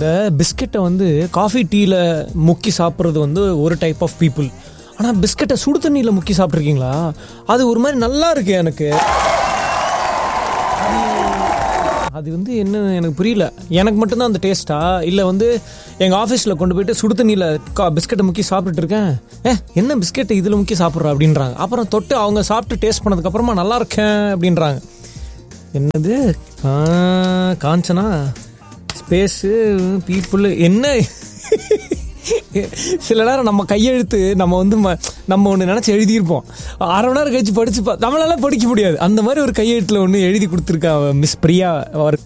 இந்த பிஸ்கெட்டை வந்து காஃபி டீயில் முக்கி சாப்பிட்றது வந்து ஒரு டைப் ஆஃப் பீப்புள் ஆனால் பிஸ்கெட்டை சுடு தண்ணியில் முக்கி சாப்பிட்ருக்கீங்களா அது ஒரு மாதிரி நல்லா இருக்கு எனக்கு அது வந்து என்ன எனக்கு புரியல எனக்கு மட்டும்தான் அந்த டேஸ்ட்டா இல்லை வந்து எங்கள் ஆஃபீஸில் கொண்டு போயிட்டு சுடு தண்ணியில் கா பிஸ்கெட்டை முக்கி சாப்பிட்டுட்டு இருக்கேன் ஏ என்ன பிஸ்கெட்டை இதில் முக்கி சாப்பிட்ற அப்படின்றாங்க அப்புறம் தொட்டு அவங்க சாப்பிட்டு டேஸ்ட் பண்ணதுக்கப்புறமா நல்லா இருக்கேன் அப்படின்றாங்க என்னது ஆ, காஞ்சனா ஸ்பேஸு பீப்புள் என்ன சில நேரம் நம்ம கையெழுத்து நம்ம வந்து ம- நம்ம ஒன்று நினச்சி எழுதியிருப்போம் அரை மணி நேரம் கழிச்சு படிச்சு பா நம்மளால படிக்க முடியாது அந்த மாதிரி ஒரு கையெழுத்தில் ஒன்று எழுதி கொடுத்துருக்கா மிஸ் பிரியா அவர்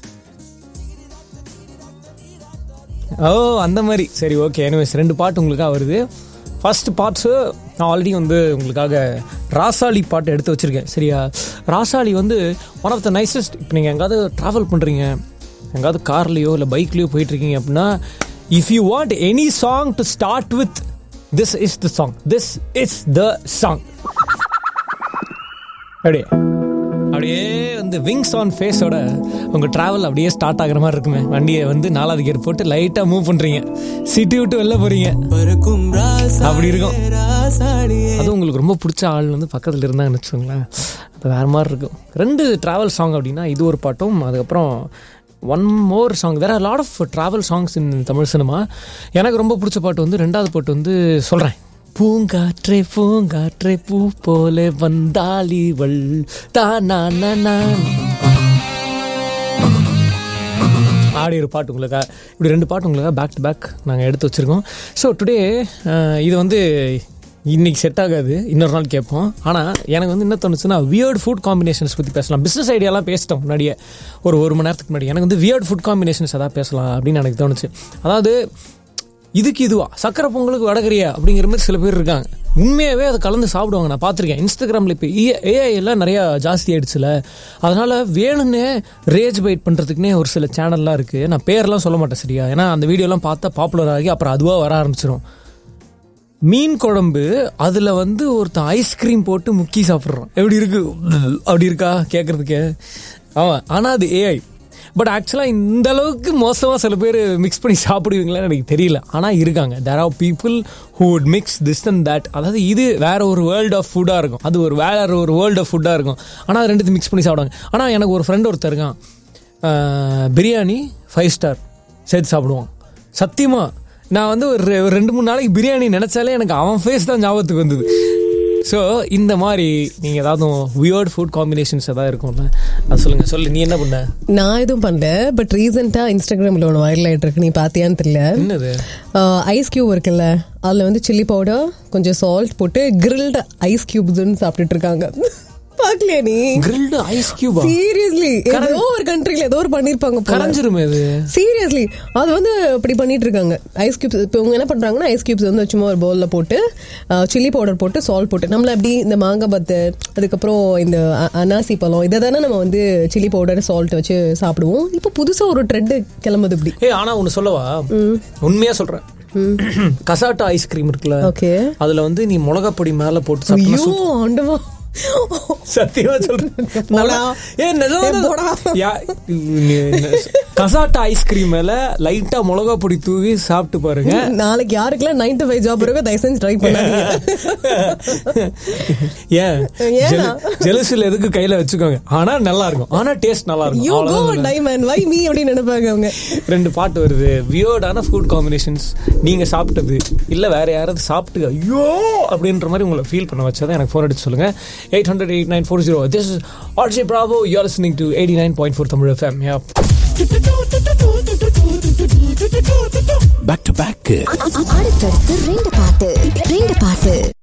ஓ அந்த மாதிரி சரி ஓகே எனிவேஸ் ரெண்டு பாட்டு உங்களுக்காக வருது ஃபர்ஸ்ட் பார்ட்ஸு நான் ஆல்ரெடி வந்து உங்களுக்காக ராசாளி பாட்டு எடுத்து வச்சுருக்கேன் சரியா ராசாளி வந்து ஒன் ஆஃப் த நைசஸ்ட் இப்போ நீங்கள் எங்காவது ட்ராவல் பண்ணுறீங்க எங்காவது கார்லேயோ இல்லை பைக்லேயோ போயிட்டுருக்கீங்க அப்படின்னா if you want any song to start with this is the song this is the song அப்படியே அப்படியே வந்து விங்ஸ் ஆன் ஃபேஸோட உங்கள் ட்ராவல் அப்படியே ஸ்டார்ட் ஆகுற மாதிரி இருக்குமே வண்டியை வந்து நாலாவது கியர் போட்டு லைட்டாக மூவ் பண்ணுறீங்க சிட்டி விட்டு வெளில போகிறீங்க அப்படி இருக்கும் அது உங்களுக்கு ரொம்ப பிடிச்ச ஆள் வந்து பக்கத்தில் இருந்தாங்கன்னு வச்சுக்கோங்களேன் அது வேறு மாதிரி இருக்கும் ரெண்டு ட்ராவல் சாங் அப்படின்னா இது ஒரு பாட்டும் அதுக்கப்புறம் ஒன் மோர் சாங் வேற lot of travel songs in Tamil cinema எனக்கு ரொம்ப பிடிச்ச பாட்டு வந்து ரெண்டாவது பாட்டு வந்து சொல்கிறேன் பூங்காற்றே பூங்காற்றே பூ போல வந்தாலிவள் தானா ஆடி ஒரு பாட்டு உங்களுக்காக இப்படி ரெண்டு பாட்டு உங்களுக்காக பேக் டு பேக் நாங்கள் எடுத்து வச்சுருக்கோம் ஸோ டுடே இது வந்து இன்னைக்கு செட் ஆகாது இன்னொரு நாள் கேட்போம் ஆனால் எனக்கு வந்து என்ன தோணுச்சுன்னா வியர்ட் ஃபுட் காம்பினேஷன்ஸ் பற்றி பேசலாம் பிஸ்னஸ் ஐடியாலாம் பேசிட்டோம் முன்னாடியே ஒரு ஒரு மணி நேரத்துக்கு முன்னாடி எனக்கு வந்து வியர்ட் ஃபுட் காம்பினேஷன்ஸ் அதான் பேசலாம் அப்படின்னு எனக்கு தோணுச்சு அதாவது இதுக்கு இதுவா சக்கரை பொங்கலுக்கு வடகரியா அப்படிங்கிற மாதிரி சில பேர் இருக்காங்க உண்மையாகவே அதை கலந்து சாப்பிடுவாங்க நான் பார்த்துருக்கேன் இன்ஸ்டாகிராமில் இப்போ ஏஐ எல்லாம் நிறையா ஜாஸ்தி ஆயிடுச்சுல அதனால் வேணும்னே ரேஜ் பைட் பண்ணுறதுக்குனே ஒரு சில சேனல்லாம் இருக்குது நான் பேர்லாம் சொல்ல மாட்டேன் சரியா ஏன்னா அந்த வீடியோலாம் பார்த்தா பாப்புலர் ஆகி அப்புறம் அதுவாக வர ஆரம்பிச்சிடும் மீன் குழம்பு அதில் வந்து ஒருத்தன் ஐஸ்கிரீம் போட்டு முக்கி சாப்பிட்றான் எப்படி இருக்கு அப்படி இருக்கா கேட்குறதுக்கு ஆமாம் ஆனால் அது ஏஐ பட் ஆக்சுவலாக இந்த அளவுக்கு மோசமாக சில பேர் மிக்ஸ் பண்ணி சாப்பிடுவீங்களான்னு எனக்கு தெரியல ஆனால் இருக்காங்க there are people who would mix this and that அதாவது இது வேற ஒரு வேர்ல்ட் ஆஃப் ஃபுட்டாக இருக்கும் அது ஒரு வேற ஒரு வேர்ல்ட் ஆஃப் ஃபுட்டாக இருக்கும் ஆனால் அது ரெண்டுத்தையும் மிக்ஸ் பண்ணி சாப்பிடுவாங்க ஆனால் எனக்கு ஒரு ஃப்ரெண்ட் ஒருத்தர் இருக்கான் ஆஹ், பிரியாணி ஃபைவ் ஸ்டார் சேர்த்து சாப்பிடுவான் சத்தியமாக நான் வந்து ஒரு ரெ- ஒரு ரெண்டு மூணு நாளைக்கு பிரியாணி நினச்சாலே எனக்கு அவன் ஃபேஸ் தான் ஞாபகத்துக்கு வந்தது ஸோ இந்த மாதிரி நீங்கள் ஏதாவது வியர்ட் ஃபுட் காம்பினேஷன்ஸ் ஏதாவது இருக்கும்ல அது சொல்லுங்கள் சொல்லு நீ என்ன பண்ண நான் எதுவும் பண்ணல பட் ரீசெண்டா இன்ஸ்டாகிராம்ல ஒன்று வைரல் ஆயிட்டு இருக்கு நீ பாத்தியான்னு தெரியல என்னது ஐஸ் கியூப் இருக்குல்ல அதுல வந்து சில்லி பவுடர் கொஞ்சம் சால்ட் போட்டு கிரில்டு ஐஸ் கியூப்ஸ்னு சாப்பிட்டுட்டு இருக்காங்க பாக்கலையா நீ கிரில்டு ஐஸ் கியூபா சீரியஸ்லி ஏதோ ஒரு கண்ட்ரில ஏதோ ஒரு பண்ணிருப்பாங்க போல கரைஞ்சிருமே அது சீரியஸ்லி அது வந்து இப்படி பண்ணிட்டு இருக்காங்க ஐஸ் கியூப்ஸ் இப்போ இவங்க என்ன பண்றாங்கன்னா ஐஸ் கியூப்ஸ் வந்து சும்மா ஒரு பவுல்ல போட்டு சில்லி பவுடர் போட்டு சால்ட் போட்டு நம்மள அப்படி இந்த மாங்காய் பத்து அதுக்கப்புறம் இந்த அ- அனாசி பழம் இதை தானே நம்ம வந்து சில்லி பவுடர் சால்ட் வச்சு சாப்பிடுவோம் இப்போ புதுசா ஒரு ட்ரெண்ட் கிளம்புது இப்படி ஏய் ஆனா ஒன்று சொல்லவா உண்மையா சொல்றேன் கசாட்டா ஐஸ்கிரீம் இருக்குல்ல ஓகே அதுல வந்து நீ மிளகா பொடி மேல போட்டு சாப்பிட்டா ஐயோ ஆண்டவா சத்தியமா சொல்றேன் போடா. ஏ நிஜமா ஏ, போடா. யா- நீ- கசாட்டா ஐஸ்கிரீம் மேல லைட்டா மிளகா பொடி தூவி சாப்பிட்டு பாருங்க நாளைக்கு யாருக்கெல்லாம் நைன் டு ஃபைவ் ஜாப் இருக்கோ தயவு செஞ்சு ட்ரை பண்ணாதீங்க ஏன் ஏன்னா? ஜெலசில் எதுக்கு கையில வச்சுக்கோங்க ஆனா நல்லா இருக்கும் ஆனா டேஸ்ட் நல்லா இருக்கும் யூ கோ அவ்வளவுதான் டைமண்ட் வை மீ அப்படின்னு நினைப்பாங்க அவங்க ரெண்டு பாட்டு வருது வியோர்டான ஃபுட் காம்பினேஷன்ஸ் நீங்க சாப்பிட்டது இல்ல வேற யாராவது சாப்பிட்டு ஐயோ அப்படின்ற மாதிரி உங்களை ஃபீல் பண்ண வச்சதை எனக்கு ஃபோன் அடிச்சு சொல்லுங்க eight hundred eight nine four zero this RJ Bravo you are listening to eighty nine point four Tamil FM yeah back to back அடுத்தடுத்து ரெண்டு பாட்டு ரெண்டு பாட்டு